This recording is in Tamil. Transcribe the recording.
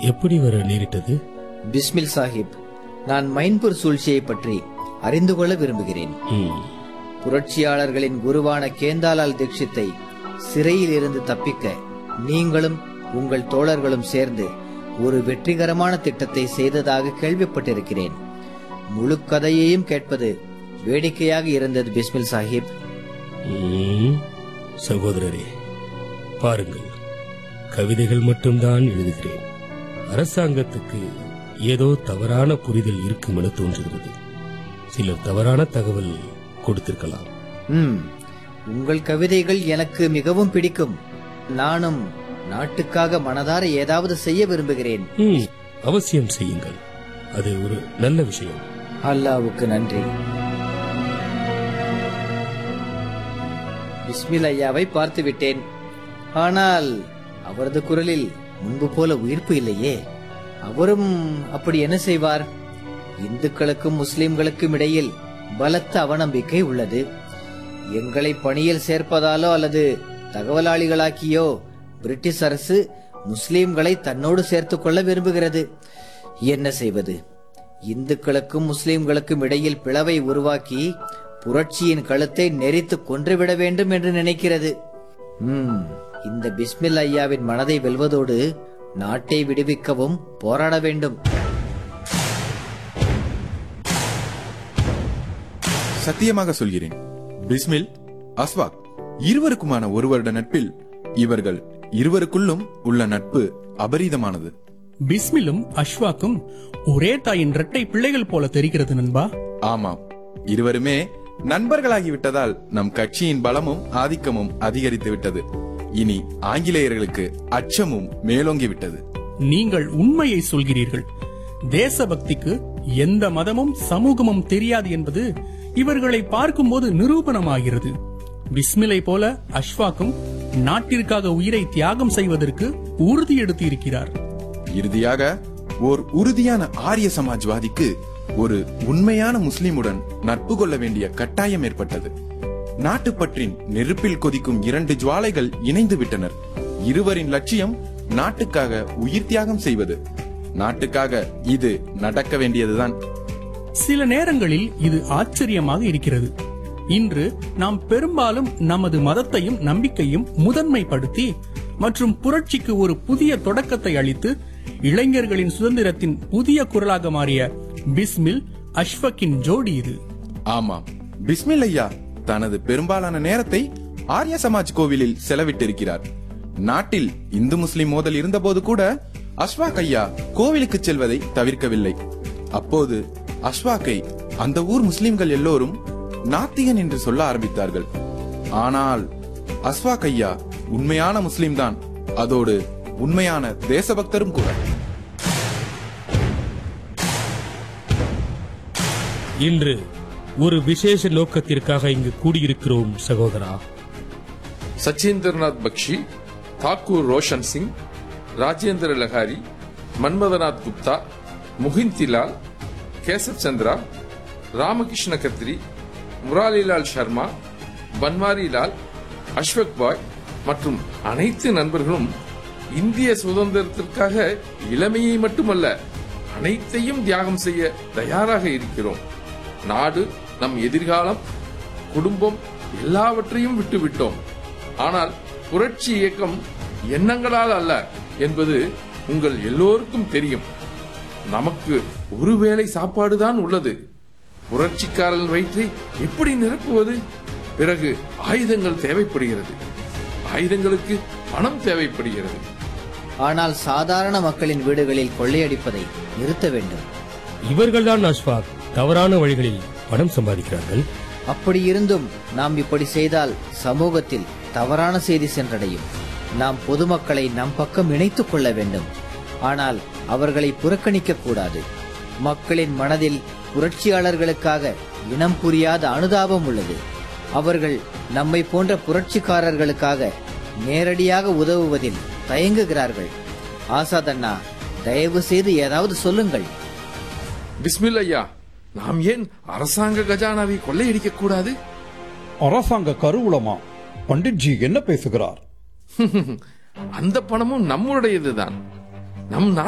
எப்படி வர நேரிட்டது பிஸ்மில் சாஹிப் நான் மைன்பூர் சூழ்ச்சியை பற்றி அறிந்து கொள்ள விரும்புகிறேன் ம், புரட்சியாளர்களின் குருவான கேந்தாலால் தீட்சித்தை சிறையில் இருந்து தப்பிக்க நீங்களும் உங்கள் தோழர்களும் சேர்ந்து ஒரு வெற்றிகரமான திட்டத்தை செய்ததாக கேள்விப்பட்டிருக்கிறேன் முழு கதையையும் கேட்பது வேடிக்கையாக இருந்தது பிஸ்மில் சாஹிப் ம், சகோதரரே பாருங்கள் கவிதைகள் மட்டும்தான் எழுதுகிறேன் அரசாங்கத்துக்கு ஏதோ தவறான புரிதல் இருக்கும் என தோன்றுகிறது சிலர் தவறான தகவல் கொடுத்திருக்கலாம் ம் உங்கள் கவிதைகள் எனக்கு மிகவும் பிடிக்கும் நானும் நாட்டுக்காக மனதார ஏதாவது செய்ய விரும்புகிறேன் ம், அவசியம் செய்யுங்கள் அது ஒரு நல்ல விஷயம் அல்லாவுக்கு நன்றி பிஸ்மில் ஐயாவை பார்த்து விட்டேன் ஆனால் அவரது குரலில் முன்பு போல உயிர்ப்பு இல்லையே அவரும் அப்படி என்ன செய்வார் இந்துக்களுக்கும் முஸ்லிம்களுக்கும் இடையில் பலத்த அவநம்பிக்கை உள்ளது எங்களை பணியில் சேர்ப்பதாலோ அல்லது தகவலாளிகளாக்கியோ பிரிட்டிஷ் அரசு முஸ்லிம்களை தன்னோடு சேர்த்துக் கொள்ள விரும்புகிறது என்ன செய்வது இந்துக்களுக்கும் முஸ்லிம்களுக்கும் இடையில் பிளவை உருவாக்கி புரட்சியின் கழுத்தை நெரித்து கொன்றுவிட வேண்டும் என்று நினைக்கிறது ம், இந்த பிஸ்மில் ஐயாவின் மனதை வெல்வதோடு நாட்டை விடுவிக்கவும் போராட வேண்டும் சத்தியமாக சொல்கிறேன் பிஸ்மில் அஸ்வாக் இருவருக்குமான ஒரு வருட நட்பில் இவர்கள் இருவருக்குள்ளும் உள்ள நட்பு அபரீதமானது பிஸ்மிலும் அஷ்வாக்கும் ஒரே தாயின் இரட்டை பிள்ளைகள் போல தெரிகிறது நண்பா ஆமாம் இருவருமே நண்பர்களாகிவிட்டதால் நம் கட்சியின் பலமும் ஆதிக்கமும் அதிகரித்து விட்டது இனி ஆங்கிலேயர்களுக்கு அச்சமும் மேலோங்கி விட்டது நீங்கள் உண்மையை சொல்கிறீர்கள் தேசபக்திக்கு எந்த மதமும் சமூகமும் தெரியாது என்பது இவர்களை பார்க்கும்போது நிரூபணமாகிறது பிஸ்மிலை போல அஷ்வாக்கும் நாட்டிற்காக உயிரை தியாகம் செய்வதற்கு உறுதி எடுத்து இருக்கிறார் இறுதியாக ஓர் உறுதியான ஆரிய சமாஜ்வாதிக்கு ஒரு உண்மையான முஸ்லிமுடன் நட்பு கொள்ள வேண்டிய கட்டாயம் ஏற்பட்டது நாட்டுப்பற்றின் நெருப்பில் கொதிக்கும் இரண்டு ஜுவாலைகள் இணைந்து விட்டனர் இருவரின் லட்சியம் நாட்டுக்காக உயிர் தியாகம் செய்வது நாட்டுக்காக இது நடக்க வேண்டியதுதான் சில நேரங்களில் இது ஆச்சரியமாக இருக்கிறது இன்று நாம் பெரும்பாலும் நமது மதத்தையும் நம்பிக்கையும் முதன்மைப்படுத்தி மற்றும் புரட்சிக்கு ஒரு புதிய தொடக்கத்தை அளித்து இளைஞர்களின் சுதந்திரத்தின் புதிய குரலாக மாறிய பிஸ்மில் அஷ்வக்கின் ஜோடி இது ஆமாம் பிஸ்மில் ஐயா தனது பெரும்பாலான நேரத்தை ஆரிய சமாஜ் கோவிலில் செலவிட்டிருக்கிறார் நாட்டில் இந்து முஸ்லிம் மோதல் இருந்தபோது கூட அஸ்வாக் ஐயா கோவிலுக்கு செல்வதை தவிர்க்கவில்லை அப்போது அஸ்வாக்கை அந்த ஊர் முஸ்லிம்கள் எல்லோரும் நாத்திகன் என்று சொல்ல ஆரம்பித்தார்கள் ஆனால் அஸ்வாக் ஐயா உண்மையான முஸ்லிம்தான் அதோடு உண்மையான தேசபக்தரும் கூட இன்று ஒரு விசேஷ நோக்கத்திற்காக இங்கு கூடியிருக்கிறோம் சகோதரா சச்சீந்திரநாத் பக்ஷி தாக்கூர் ரோஷன் சிங் ராஜேந்திர லஹாரி மன்மதநாத் குப்தா முகிந்திலால் கேசவ் சந்திரா ராமகிருஷ்ண கத்ரி முராலிலால் சர்மா பன்வாரிலால் அஸ்வக் பாய் மற்றும் அனைத்து நண்பர்களும் இந்திய சுதந்திரத்திற்காக இளமையை மட்டுமல்ல அனைத்தையும் தியாகம் செய்ய தயாராக இருக்கிறோம் நாடு நம் எதிர்காலம் குடும்பம் எல்லாவற்றையும் விட்டுவிட்டோம் ஆனால் புரட்சி இயக்கம் எண்ணங்களால் அல்ல என்பது உங்கள் எல்லோருக்கும் தெரியும் நமக்கு ஒருவேளை சாப்பாடுதான் உள்ளது புரட்சிக்காரன் வயிற்றை எப்படி நிரப்புவது பிறகு ஆயுதங்கள் தேவைப்படுகிறது ஆயுதங்களுக்கு பணம் தேவைப்படுகிறது ஆனால் சாதாரண மக்களின் வீடுகளில் கொள்ளையடிப்பதை நிறுத்த வேண்டும் இவர்கள்தான் அஷ்வாக் தவறான வழிகளில் பணம் சம்பாதிக்கிறார்கள் அப்படி இருந்தும் நாம் இப்படி செய்தால் சமூகத்தில் தவறான செய்தி சென்றடையும் நாம் பொதுமக்களை நம் பக்கம் இணைத்துக் கொள்ள வேண்டும் ஆனால் அவர்களை புறக்கணிக்க கூடாது மக்களின் மனதில் புரட்சியாளர்களுக்காக இனம் புரியாத அனுதாபம் உள்ளது அவர்கள் நம்மை போன்ற புரட்சிக்காரர்களுக்காக நேரடியாக உதவுவதில் தயங்குகிறார்கள் ஆசாத் அண்ணா தயவு செய்து ஏதாவது சொல்லுங்கள் பிஸ்மில் ஐயா நாம் ஏன் அரசாங்க கஜானாவை கொள்ளையடிக்க கூடாது அரசாங்க கருவூலமா பண்டிட்ஜி என்ன பேசுகிறார் அந்த பணமும் நம்முடையதுதான் நம் நாட்டு